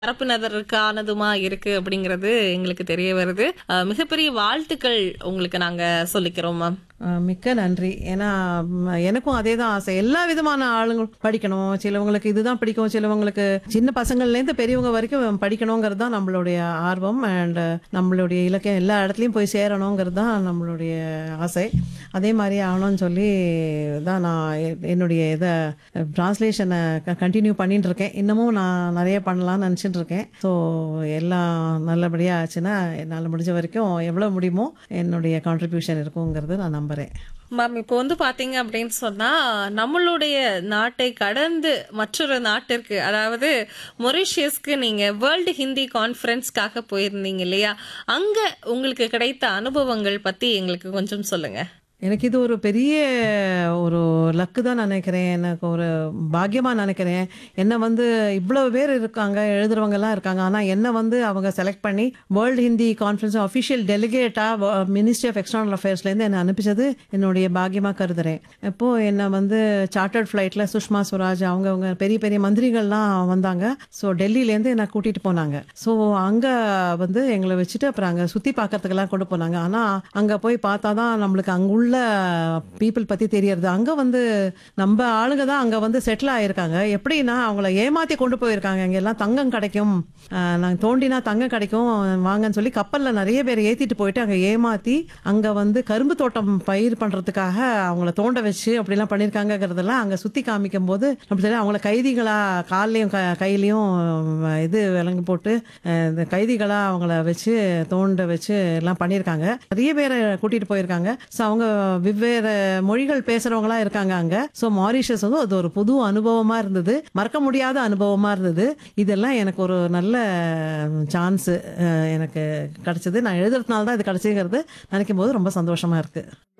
தரப்பினருக்கானதுமா இருக்கு அப்படிங்கிறது எங்களுக்கு தெரிய வருது அஹ், மிகப்பெரிய வாழ்த்துக்கள் உங்களுக்கு நாங்க சொல்லிக்கிறோம் மேம் அஹ் மிக்க நன்றி ஏன்னா ம், எனக்கும் அதே தான் ஆசை எல்லா விதமான ஆளுங்க படிக்கணும் சிலவங்களுக்கு இதுதான் பிடிக்கும் சிலவங்களுக்கு சின்ன பசங்கள்லேருந்து பெரியவங்க வரைக்கும் படிக்கணுங்கிறது தான் நம்மளுடைய ஆர்வம் அண்ட் நம்மளுடைய இலக்கியம் எல்லா இடத்துலையும் போய் சேரணுங்கிறது தான் நம்மளுடைய ஆசை அதே மாதிரி ஆகணும்னு சொல்லி தான் நான் எ- என்னுடைய இதை ட்ரான்ஸ்லேஷனை கண்டினியூ பண்ணிட்டு இருக்கேன் இன்னமும் நான் நிறைய பண்ணலாம்னு நினச்சிட்டு இருக்கேன் ஸோ எல்லாம் நல்லபடியாக ஆச்சுன்னா என்னால் முடிஞ்ச வரைக்கும் எவ்வளோ முடியுமோ என்னுடைய கான்ட்ரிபியூஷன் இருக்குங்கிறது நான் நம்புகிறேன் மேம் இப்போ வந்து பாத்தீங்க அப்படின்னு சொன்னா நம்மளுடைய நாட்டை கடந்து மற்றொரு நாட்டிற்கு அதாவது மொரிஷியஸ்க்கு நீங்க வேர்ல்டு ஹிந்தி கான்ஃபரன்ஸ்க்காக போயிருந்தீங்க இல்லையா அங்க உங்களுக்கு கிடைத்த அனுபவங்கள் பத்தி எங்களுக்கு கொஞ்சம் சொல்லுங்க எனக்கு இது ஒரு பெரிய ஒரு லக்கு தான் நினைக்கிறேன் எனக்கு ஒரு பாக்கியமாக நினைக்கிறேன் என்னை வந்து இவ்வளோ பேர் இருக்காங்க எழுதுறவங்கலாம் இருக்காங்க ஆனால் என்னை வந்து அவங்க செலக்ட் பண்ணி வேர்ல்டு ஹிந்தி கான்ஃபரன்ஸ் அஃபிஷியல் டெலிகேட்டாக மினிஸ்ட்ரி ஆஃப் எக்ஸ்டர்னல் அஃபேர்ஸ்லேருந்து என்னை அனுப்பிச்சது என்னுடைய பாக்கியமாக கருதுறேன் இப்போது என்னை வந்து சார்ட்டர்ட் ஃப்ளைட்டில் சுஷ்மா ஸ்வராஜ் அவங்க அவங்க பெரிய பெரிய மந்திரிகள்லாம் வந்தாங்க ஸோ டெல்லியிலேருந்து என்னை கூட்டிகிட்டு போனாங்க ஸோ அங்கே வந்து எங்களை வச்சுட்டு அப்புறம் அங்கே சுற்றி பார்க்கறதுக்கெல்லாம் கொண்டு போனாங்க ஆனால் அங்கே போய் பார்த்தா தான் நம்மளுக்கு அங்குள்ள பீப்புள் பற்றி தெரியறது அங்கே வந்து நம்ம ஆளுங்க தான் அங்கே வந்து செட்டில் ஆயிருக்காங்க எப்படின்னா அவங்கள ஏமாற்றி கொண்டு போயிருக்காங்க இங்கே எல்லாம் தங்கம் கிடைக்கும் நாங்கள் தோண்டினா தங்கம் கிடைக்கும் வாங்கன்னு சொல்லி கப்பலில் நிறைய பேர் ஏற்றிட்டு போயிட்டு அங்கே ஏமாற்றி அங்கே வந்து கரும்பு தோட்டம் பயிர் பண்ணுறதுக்காக அவங்கள தோண்ட வச்சு அப்படிலாம் பண்ணியிருக்காங்கங்கிறதெல்லாம் அங்கே சுற்றி காமிக்கும் போது அப்படி சொல்லி அவங்கள கைதிகளாக கால்லையும் க கையிலையும் இது விலங்கு போட்டு அஹ், இந்த கைதிகளாக அவங்கள வச்சு தோண்ட வச்சு எல்லாம் பண்ணியிருக்காங்க நிறைய பேரை கூட்டிகிட்டு போயிருக்காங்க ஸோ அவங்க வெவ்வேறு மொழிகள் பேசுகிறவங்களா இருக்காங்க அங்கே ஸோ மாரிஷஸ் வந்து அது ஒரு புது அனுபவமாக இருந்தது மறக்க முடியாத அனுபவமாக இருந்தது இதெல்லாம் எனக்கு ஒரு நல்ல சான்ஸு எனக்கு கிடைச்சது நான் எழுதுறதுனால தான் இது கிடைச்சிங்கிறது நினைக்கும் போது ரொம்ப சந்தோஷமாக இருக்குது